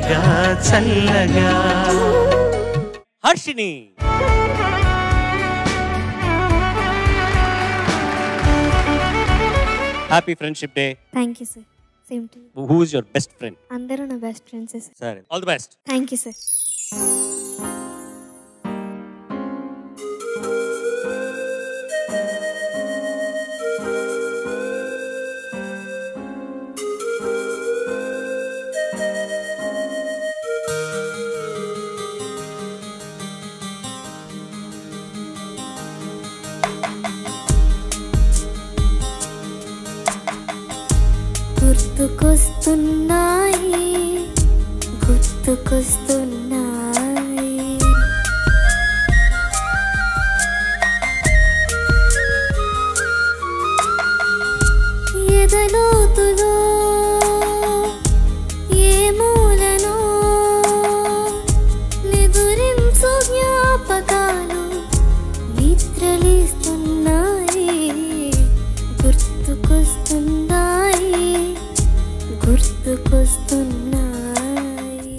చల్లగా చల్లగా Harshini happy friendship day thank you sir same to who is your best friend అందరూ నా best friends sir సరే all the best thank you sir గుర్తుకొస్తున్నాయి గుర్తుకొస్తున్నాయి ఎదలోతులో ఏ మూలనో నిదురించు జ్ఞాపకాలు నిద్రలేస్తున్నాయి గుర్తుకొస్తున్నాయి గుర్తుకొస్తున్నాయి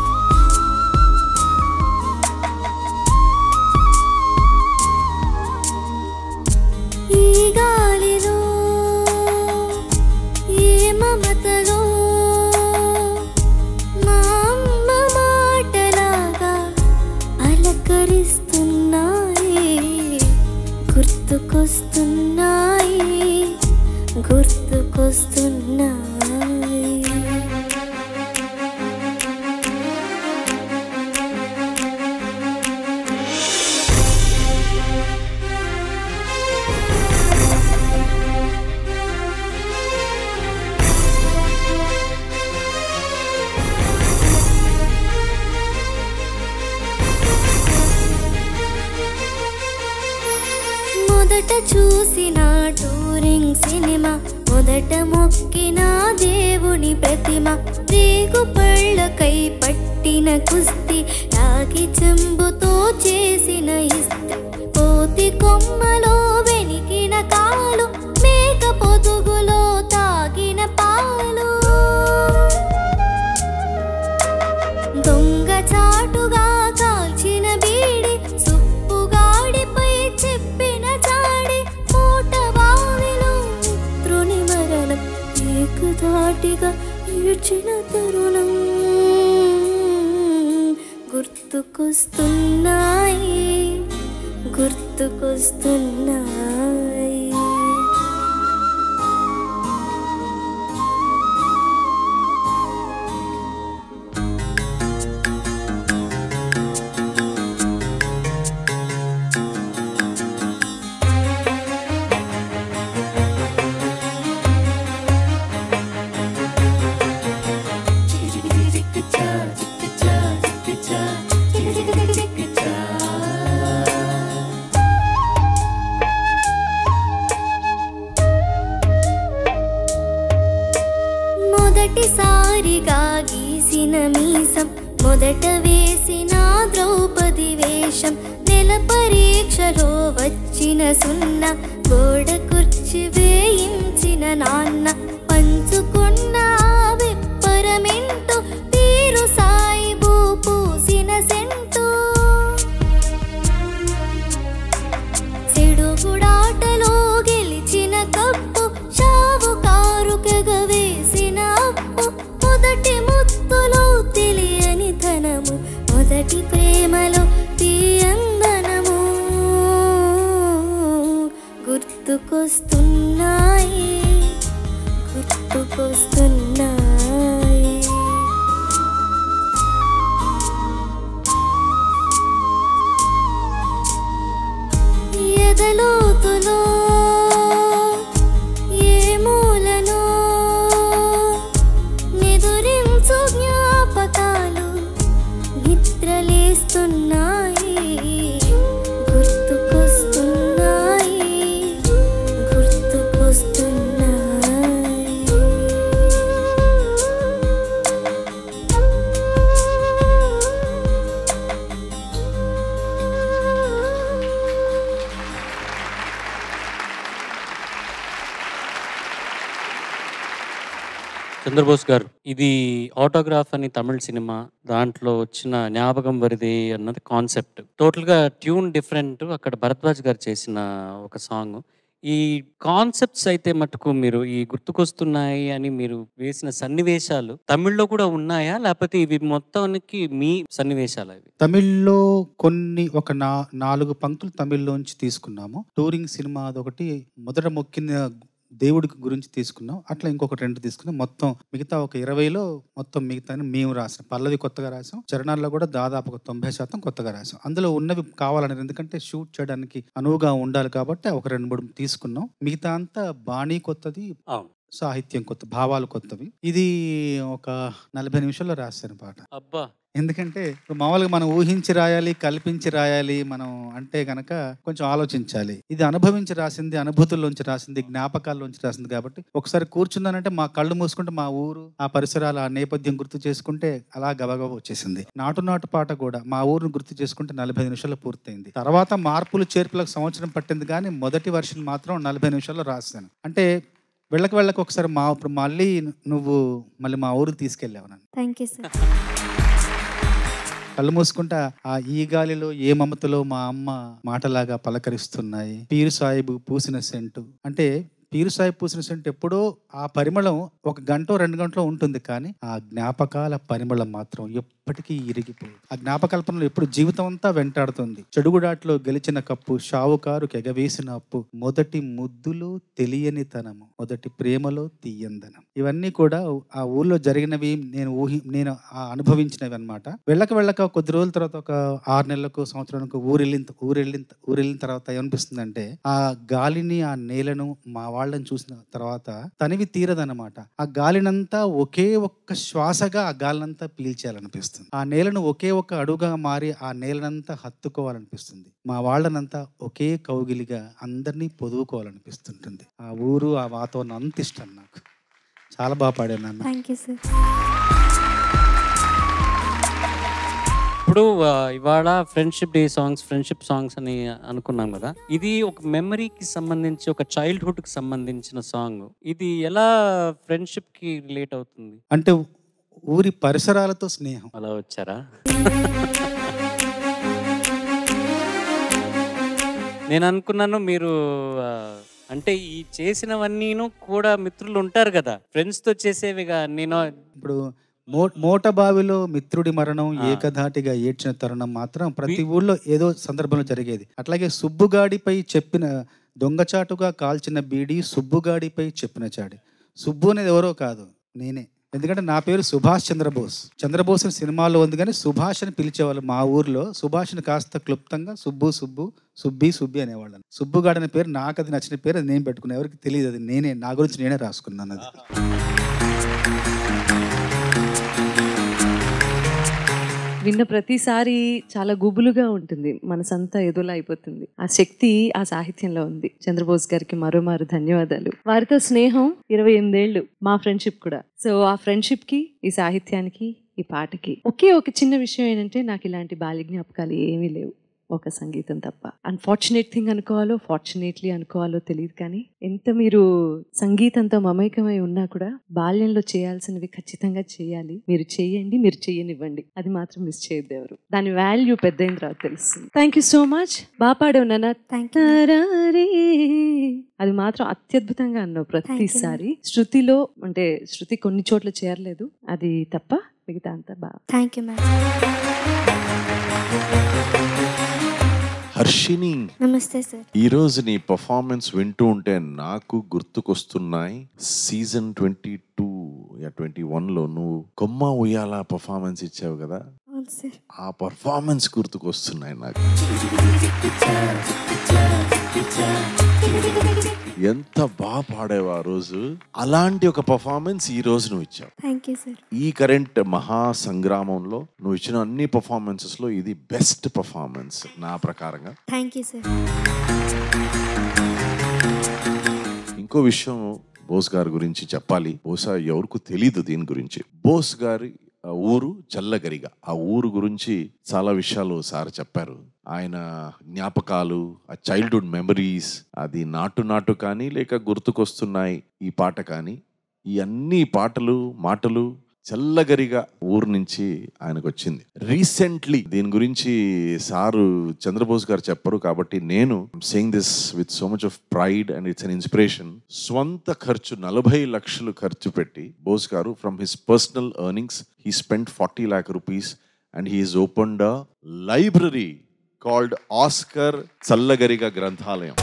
ఈ గాలిలో ఏ మమతలో మా అమ్మ మాటలాగా అలకరిస్తున్నాయి గుర్తుకొస్తున్నాయి గుర్తుకొస్తున్నాయి మొదట చూసిన టూరింగ్ సినిమా మొదట మొక్కిన దేవుని ప్రతిమ రేగు పళ్ళకై పట్టిన కుస్తీ రాగి చెంబుతో చేసిన ఇస్త్రీ కోతి కొమ్మలో వెనికిన కాలు మేక పొదుగులో తాగిన పాలు దొంగ చాటుగా కాల్చిన బీడి సుప్పుగాడిపై చెప్పిన చాడి మూట బావిలో మిత్రుని మరణం ఏకధాటిగా ఈడ్చిన తరుణం గుర్తుకొస్తున్నాయి గుర్తుకొస్తున్నాయి మొదటిసారిగా గీసిన మీసం మొదట వేసిన ద్రౌపది వేషం నెల పరీక్షలో వచ్చిన సున్నా గోడ కుర్చి వేయించిన నాన్న పంచుకున్న విప్పరమెంటు తీరు సాయిబు పూసిన సెంటు చెడుగుడాటలో గెలిచిన కప్పు షావుకారు వేసిన అప్పు మొదటి ముత్తులో తెలియని ధనము మొదటి ప్రేమలో తీయందనము గుర్తుకొస్తున్నాయి గుర్తుకొస్తున్నాయి ఎదలోతులో ఏ మూలనో నిదురించు జ్ఞాపకాలు నిద్రలేస్తున్నాయి గుర్తుకొస్తున్నాయి గుర్తుకొస్తున్నాయి చంద్రబోస్ గారు ఇది ఆటోగ్రాఫ్ అని తమిళ సినిమా దాంట్లో వచ్చిన జ్ఞాపకం వరిది అన్నది కాన్సెప్ట్ టోటల్ గా ట్యూన్ డిఫరెంట్ అక్కడ భరద్వాజ్ గారు చేసిన ఒక సాంగ్ ఈ కాన్సెప్ట్స్ అయితే మటుకు మీరు ఈ గుర్తుకొస్తున్నాయి అని మీరు వేసిన సన్నివేశాలు తమిళ్లో కూడా ఉన్నాయా లేకపోతే ఇవి మొత్తానికి మీ సన్నివేశాలు ఇవి తమిళ్లో కొన్ని ఒక నా నాలుగు పంక్తులు తమిళ్లోంచి తీసుకున్నాము టూరింగ్ సినిమా అదొకటి మొదట మొక్కిన దేవుడి గురించి తీసుకున్నాం అట్లా ఇంకొక రెండు తీసుకున్నాం మొత్తం మిగతా ఒక ఇరవైలో మొత్తం మిగతా మేము రాసాం పల్లవి కొత్తగా రాసాం చరణాల్లో కూడా దాదాపు ఒక తొంభై శాతం కొత్తగా రాసాం అందులో ఉన్నవి కావాలని ఎందుకంటే షూట్ చేయడానికి అనువుగా ఉండాలి కాబట్టి ఒక రెండు మూడు తీసుకున్నాం మిగతా అంతా బాణీ కొత్తది అవును సాహిత్యం కొత్త భావాలు కొత్తవి ఇది ఒక నలభై నిమిషాల్లో రాశాను పాట అబ్బా ఎందుకంటే ఇప్పుడు మామూలుగా మనం ఊహించి రాయాలి కల్పించి రాయాలి మనం అంటే గనక కొంచెం ఆలోచించాలి ఇది అనుభవించి రాసింది అనుభూతుల్లోంచి రాసింది జ్ఞాపకాల్లోంచి రాసింది కాబట్టి ఒకసారి కూర్చున్నానంటే మా కళ్ళు మూసుకుంటే మా ఊరు ఆ పరిసరాలు ఆ నేపథ్యం గుర్తు చేసుకుంటే అలా గబగబా వచ్చేసింది నాటు నాటు పాట కూడా మా ఊరును గుర్తు చేసుకుంటే నలభై నిమిషాల్లో పూర్తయింది తర్వాత మార్పులు చేర్పులకు సంవత్సరం పట్టింది కానీ మొదటి వర్షన్ మాత్రం నలభై నిమిషాల్లో రాశాను అంటే వెళ్ళక వెళ్ళక ఒకసారి మా ఇప్పుడు మళ్ళీ నువ్వు మళ్ళీ మా ఊరికి తీసుకెళ్ళావు నన్ను థ్యాంక్ యూ సార్ కళ్ళు మూసుకుంటా ఆ ఈ గాలిలో ఏ మమతలో మా అమ్మ మాటలాగా పలకరిస్తున్నాయి పీరు సాయిబు పూసిన సెంటు అంటే పీరు సాయిబు పూసిన సెంటు ఎప్పుడో ఆ పరిమళం ఒక గంట రెండు గంటలో ఉంటుంది కానీ ఆ జ్ఞాపకాల పరిమళం మాత్రం ఎప్పటికీ ఇరిగిపోదు ఆ జ్ఞాపకల్పనలో ఎప్పుడు జీవితం అంతా వెంటాడుతుంది చెడుగుడాట్లో గెలిచిన కప్పు షావుకారు కెగవేసిన అప్పు మొదటి ముద్దులో తెలియని తనము మొదటి ప్రేమలో తీయందనం ఇవన్నీ కూడా ఆ ఊర్లో జరిగినవి నేను ఊహి నేను ఆ అనుభవించినవి అనమాట వెళ్ళక వెళ్ళక కొద్ది రోజుల తర్వాత ఒక ఆరు నెలలకు సంవత్సరానికి ఊరెళ్ళిన ఊరెళ్ళిన ఊరెళ్ళిన తర్వాత ఏమనిపిస్తుందంటే ఆ గాలిని ఆ నేలను మా వాళ్ళని చూసిన తర్వాత తనివి తీరదనమాట ఆ గాలినంతా ఒకే ఒక్క శ్వాసగా ఆ గాలినంతా పీల్చేయాలనిపిస్తుంది ఆ నేలను ఒకే ఒక్క అడుగుగా మారి ఆ నేలనంతా హత్తుకోవాలనిపిస్తుంది మా వాళ్ళనంతా ఒకే కౌగిలిగా అందరినీ పొదువుకోవాలనిపిస్తుంటుంది ఆ ఊరు ఆ వాతావరణం అంత ఇష్టం నాకు చాలా బాగా పాడాను నాన్న థ్యాంక్ యూ సార్ ఇప్పుడు ఆ, ఇవాళ friendship day songs friendship songs అని అనుకున్నాం కదా ఇది ఒక మెమరీకి సంబంధించి ఒక చైల్డ్హుడ్ కి సంబంధించిన సాంగ్ ఇది ఎలా ఫ్రెండ్షిప్ కి రిలేట్ అవుతుంది అంటే ఊరి పరిసరాలతో స్నేహం అలా వచ్చారా నేను అనుకున్నాను మీరు ఆ, అంటే ఈ చేసినవన్నీను కూడా మిత్రులు ఉంటారు కదా ఫ్రెండ్స్ తో చేసేవిగా నేను ఇప్పుడు మో మోట బావిలో మిత్రుడి మరణం ఆ. ఏకధాటిగా ఏడ్చిన తరుణం మాత్రం ప్రతి ఊళ్ళో ఏదో సందర్భంలో జరిగేది అట్లాగే సుబ్బుగాడిపై చెప్పిన దొంగచాటుగా కాల్చిన బీడి సుబ్బుగాడిపై చెప్పిన చాడి సుబ్బు అనేది ఎవరో కాదు నేనే ఎందుకంటే నా పేరు సుభాష్ చంద్రబోస్ చంద్రబోస్ అని సినిమాలో ఉంది కానీ సుభాష్ అని పిలిచేవాళ్ళు మా ఊర్లో సుభాష్ని కాస్త క్లుప్తంగా సుబ్బు సుబ్బు సుబ్బి సుబ్బి అనేవాళ్ళని సుబ్బుగాడు అనే పేరు నాకు అది నచ్చిన పేరు అది నేను పెట్టుకున్నా ఎవరికి తెలియదు అది నేనే నా గురించి నేనే రాసుకున్నాను అది విన్న ప్రతిసారి చాలా గుబులుగా ఉంటుంది మనసంతా ఎదులా అయిపోతుంది ఆ శక్తి ఆ సాహిత్యంలో ఉంది చంద్రబోస్ గారికి మరోమారు ధన్యవాదాలు వారితో స్నేహం ఇరవై ఎనిమిదేళ్లు మా ఫ్రెండ్షిప్ కూడా సో ఆ ఫ్రెండ్షిప్ కి ఈ సాహిత్యానికి ఈ పాటకి ఒకే ఒక చిన్న విషయం ఏంటంటే నాకు ఇలాంటి బాల్య జ్ఞాపకాలు ఏమీ లేవు ఒక సంగీతం తప్ప అన్ఫార్చునేట్ థింగ్ అనుకోవాలో ఫార్చునేట్లీ అనుకోవాలో తెలియదు కానీ ఎంత మీరు సంగీతంతో మమైకమై ఉన్నా కూడా బాల్యంలో చేయాల్సినవి ఖచ్చితంగా చేయాలి మీరు చేయండి మీరు చేయనివ్వండి అది మాత్రం మిస్ చేయొద్దు ఎవరు దాని వాల్యూ పెద్ద అయిన తర్వాత తెలుస్తుంది థ్యాంక్ యూ సో మచ్ బాగా పాడావు నాన్న థ్యాంక్ యూ తరారే. అది మాత్రం అత్యద్భుతంగా అన్నావు ప్రతిసారి శృతిలో అంటే శృతి కొన్ని చోట్ల చేరలేదు అది తప్ప మిగతా అంతా బాగా థ్యాంక్ యూ మ్యామ్ హర్షిని నమస్తే సార్ ఈ రోజు నీ పర్ఫార్మెన్స్ వింటూ ఉంటే నాకు గుర్తుకొస్తున్నాయి సీజన్ ట్వంటీ టూ యా ట్వంటీ లో నువ్వు కొమ్మ ఉయ్యాల పర్ఫార్మెన్స్ ఇచ్చావు కదా అవును సార్ ఆ పర్ఫార్మెన్స్ గుర్తుకొస్తున్నాయి నాకు ఎంత బాగా పాడావు ఆ రోజు అలాంటి ఒక పర్ఫార్మెన్స్ ఈ రోజు నువ్వు ఇచ్చావు థ్యాంక్ యూ సార్ ఈ కరెంట్ మహా సంగ్రామంలో నువ్వు ఇచ్చిన అన్ని పర్ఫార్మెన్సెస్ లో ఇది బెస్ట్ పర్ఫార్మెన్స్ నా ప్రకారంగా థ్యాంక్ యూ సార్ ఇంకో విషయం బోస్ గారి గురించి చెప్పాలి బహుశా ఎవరికి తెలీదు దీని గురించి బోస్ గారి ఆ, ఊరు చల్లగరిగా ఆ ఊరు గురించి చాలా విషయాలు సార్ చెప్పారు ఆయన జ్ఞాపకాలు ఆ చైల్డ్హుడ్ మెమరీస్ అది నాటు నాటు కానీ లేక గుర్తుకొస్తున్నాయి ఈ పాట కానీ ఈ అన్ని పాటలు మాటలు చల్లగరిగా ఊరు నుంచి ఆయనకు వచ్చింది రీసెంట్లీ దీని గురించి సారు చంద్రబోస్ గారు చెప్పరు కాబట్టి నేను saying this with so much of pride and it's an inspiration స్వంత ఖర్చు నలభై లక్షలు ఖర్చు పెట్టి బోస్ గారు from his personal earnings he spend forty lakh rupees and he is opened a library called Oscar Challagariga గ్రంథాలయం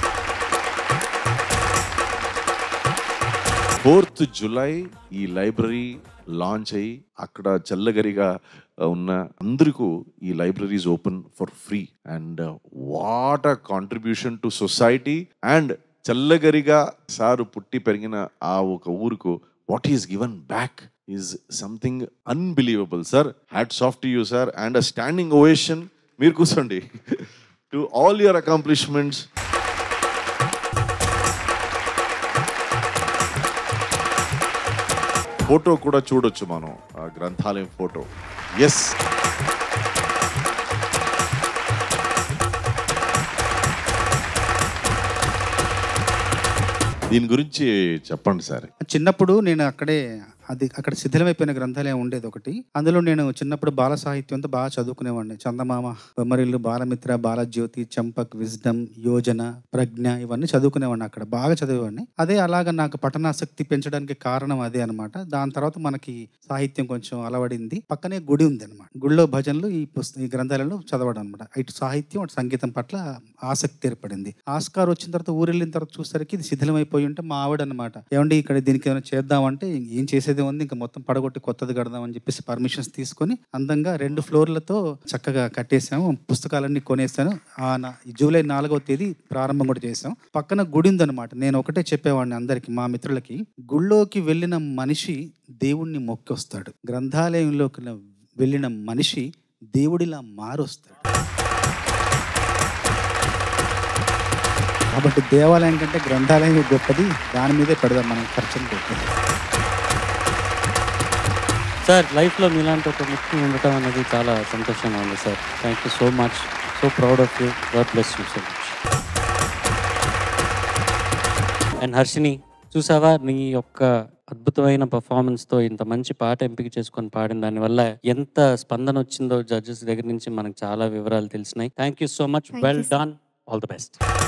ఫోర్త్ జులై ఈ లైబ్రరీ లాంచ్ అయ్యి అక్కడ చల్లగరిగా ఉన్న అందరికీ ఈ libraries open for free and what a contribution to society and Challagariga సారు పుట్టి పెరిగిన ఆ ఒక ఊరుకు what is given back is something unbelievable sir hats off to you sir and a standing ovation మీరు కూర్చోండి to all your accomplishments photo కూడా చూడొచ్చు మనం ఆ గ్రంథాలయం ఫోటో ఎస్ దీని గురించి చెప్పండి సార్ చిన్నప్పుడు నేను అక్కడే అది అక్కడ శిథిలమైపోయిన గ్రంథాలయం ఉండేది ఒకటి అందులో నేను చిన్నప్పుడు బాల సాహిత్యంతో బాగా చదువుకునేవాడిని చందమామ బొమ్మరిల్లు బాలమిత్ర బాలజ్యోతి చంపక్ విజ్డమ్ యోజన ప్రజ్ఞ ఇవన్నీ చదువుకునేవాడిని అక్కడ బాగా చదివేవాడిని అదే అలాగ నాకు పఠనాసక్తి పెంచడానికి కారణం అదే అనమాట దాని తర్వాత మనకి సాహిత్యం కొంచెం అలవడింది పక్కనే గుడి ఉంది అనమాట గుడిలో భజనలు ఈ పుస్త ఈ గ్రంథాలయంలో చదవడం అనమాట ఇటు సాహిత్యం అటు సంగీతం పట్ల ఆసక్తి ఏర్పడింది ఆస్కార్ వచ్చిన తర్వాత ఊరెళ్ళిన తర్వాత చూసరికి ఇది శిథిలమైపోయి ఉంటే మా ఆవిడ అనమాట ఏమండి ఇక్కడ దీనికి ఏమైనా చేద్దామంటే ఏం చేసేది ఉంది ఇంకా మొత్తం పడగొట్టి కొత్తది కడదామని చెప్పేసి పర్మిషన్స్ తీసుకొని అందంగా రెండు ఫ్లోర్లతో చక్కగా కట్టేసాము పుస్తకాలన్నీ కొనేసాను ఆ నా- ఈ జూలై నాలుగవ తేదీ ప్రారంభం కూడా చేసాం పక్కన గుడి ఉందన్నమాట నేను ఒకటే చెప్పేవాడిని అందరికి మా మిత్రులకి గుళ్ళోకి వెళ్ళిన మనిషి దేవుణ్ణి మొక్కొస్తాడు గ్రంథాలయంలోకి వెళ్ళిన మనిషి దేవుడిలా మారొస్తాడు కాబట్టి దేవాలయం కంటే గ్రంథాలయం గొప్పది దాని మీదే పెడదాం మనం ఖర్చుని పెట్టాలి సార్ లైఫ్లో మీలాంటి ఒక ముఖ్యం ఉండటం అనేది చాలా సంతోషంగా ఉంది sir thank you so much so proud of you God bless you so much and Harshini చూసావా నీ యొక్క అద్భుతమైన పర్ఫార్మెన్స్తో ఇంత మంచి పాట ఎంపిక చేసుకొని పాడిన దానివల్ల ఎంత స్పందన వచ్చిందో జడ్జెస్ దగ్గర నుంచి మనకు చాలా వివరాలు తెలిసినాయి thank you so much Thank you, well sir. Done all the best